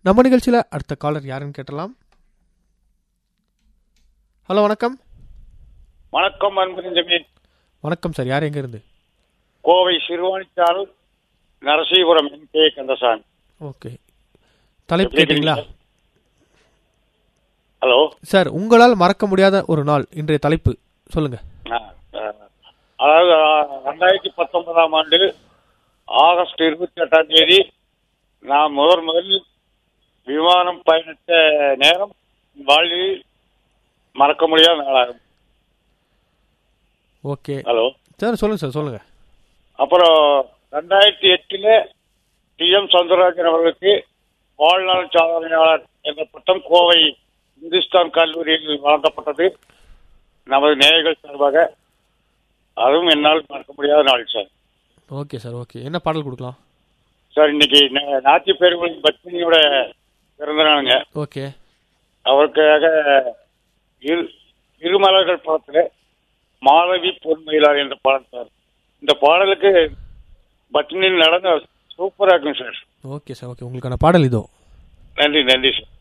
நம்ம நிகழ்ச்சியில் அடுத்த காலர் யாருன்னு கேட்டலாம் ஹலோ வணக்கம் வணக்கம் அன்புஞ்சமி வணக்கம் சார் யார் எங்க இருந்து கோவை சிறுவாணிச்சால் Narasipuram N K Kandasamy okay தலைப்பு எப்படி கேட்டீங்களா இருக்கீங்க? ஹலோ சார் உங்களால் மறக்க முடியாத ஒரு நாள் இன்றைய தலைப்பு சொல்லுங்க ஆ, ஆ. அதாவது ஆ, ரெண்டாயிரத்தி பத்தொன்பதாம் ஆண்டு ஆகஸ்ட் இருபத்தி எட்டாம் தேதி நான் முதல் முதலில் விமானம் பயணித்த நேரம் வாழ்வில் மறக்க முடியாத நாளாகும் ஓகே ஹலோ சார் சொல்லுங்க சார் சொல்லுங்க அப்புறம் ரெண்டாயிரத்தி எட்டில் டி எம் சவுந்தரராஜன் அவர்களுக்கு வாழ்நாள் சாதனையாளர் என்ற பட்டம் கோவை இந்துஸ்தான் கல்லூரியில் வழங்கப்பட்டது நமது நேயர்கள் சார்பாக அதுவும் என்னால் மறக்க முடியாத நாள் சார் ஓகே சார் ஓகே என்ன பாடல் கொடுக்கலாம் சார் இன்னைக்கு நா- நாட்டிய பேருகளின் பத்மினியோட பிறந்த நாளுங்க ஓகே அவருக்காக இரு இருமலர்கள் படத்தில் மாதவி பொன்மயிலார் என்ற பாடல் சார் இந்த பாடலுக்கு பத்மினி நடந்த சூப்பராக இருக்குங்க சார் ஓகே சார் ஓகே உங்களுக்கான பாடல் இதோ நன்றி நன்றி சார்